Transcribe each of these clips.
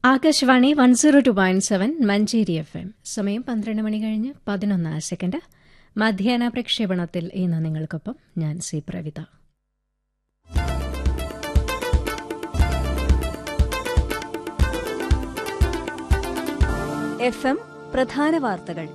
Akashvani one zero two point seven Manjeri F M സമയം പന്ത്രണ്ട് മണി കഴിഞ്ഞ് പതിനൊന്ന് സെക്കൻഡ് മധ്യാഹ്ന പ്രക്ഷേപണത്തിൽ ഇന്ന് നിങ്ങൾക്കൊപ്പം ഞാൻ സി പ്രവിത എഫ് എം പ്രധാന വാർത്തകൾ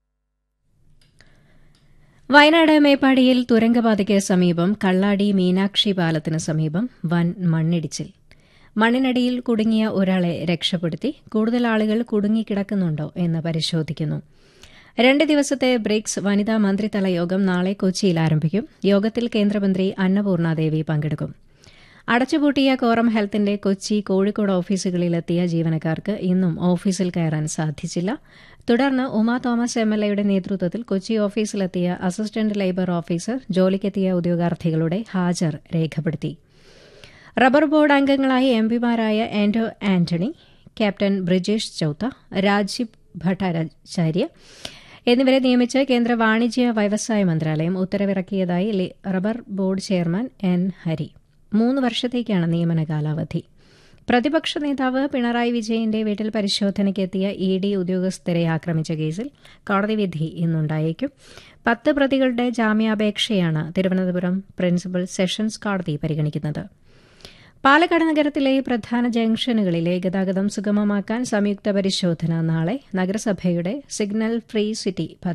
വയനാട് മേപ്പാടിയിൽ തുരങ്കപാതയ്ക്ക് സമീപം കള്ളാടി മീനാക്ഷി പാലത്തിന് സമീപം വൻ മണ്ണിടിച്ചിൽ മണ്ണിനടിയിൽ കുടുങ്ങിയ ഒരാളെ രക്ഷപ്പെടുത്തി കൂടുതൽ ആളുകൾ കുടുങ്ങിക്കിടക്കുന്നുണ്ടോ എന്ന് പരിശോധിക്കുന്നു രണ്ട് ദിവസത്തെ ബ്രിക്സ് വനിതാ മന്ത്രിതല യോഗം നാളെ കൊച്ചിയിൽ ആരംഭിക്കും യോഗത്തിൽ കേന്ദ്രമന്ത്രി അന്നപൂർണ ദേവി പങ്കെടുക്കും അടച്ചുപൂട്ടിയ കോറം ഹെൽത്തിന്റെ കൊച്ചി കോഴിക്കോട് ഓഫീസുകളിലെത്തിയ ജീവനക്കാർക്ക് ഇന്നും ഓഫീസിൽ കയറാൻ സാധിച്ചില്ല തുടർന്ന് ഉമാ തോമസ് എം എൽ എയുടെ നേതൃത്വത്തിൽ കൊച്ചി ഓഫീസിലെത്തിയ അസിസ്റ്റന്റ് ലേബർ ഓഫീസർ ജോലിക്കെത്തിയ ഉദ്യോഗാർത്ഥികളുടെ ഹാജർ രേഖപ്പെടുത്തി റബ്ബർ ബോർഡ് അംഗങ്ങളായി എംപിമാരായ ആന്റോ ആന്റണി ക്യാപ്റ്റൻ ബ്രിജേഷ് ചൌത്ത രാജീവ് ഭട്ടാചാര്യ എന്നിവരെ നിയമിച്ച് കേന്ദ്ര വാണിജ്യ വ്യവസായ മന്ത്രാലയം ഉത്തരവിറക്കിയതായി rubber board chairman N Hari മൂന്ന് വർഷത്തേക്കാണ് നിയമന കാലാവധി പ്രതിപക്ഷ നേതാവ് പിണറായി വിജയന്റെ വീട്ടിൽ പരിശോധനയ്ക്കെത്തിയ ഇ ഡി ഉദ്യോഗസ്ഥരെ ആക്രമിച്ച കേസിൽ കോടതി വിധി ഇന്നുണ്ടായേക്കും പത്ത് പ്രതികളുടെ ജാമ്യാപേക്ഷയാണ് തിരുവനന്തപുരം പ്രിൻസിപ്പൽ സെഷൻസ് കോടതി പരിഗണിക്കുന്നത് പാലക്കാട് നഗരത്തിലെ പ്രധാന ജംഗ്ഷനുകളിലെ ഗതാഗതം സുഗമമാക്കാൻ സംയുക്ത പരിശോധന നാളെ നഗരസഭയുടെ സിഗ്നൽ ഫ്രീ സിറ്റി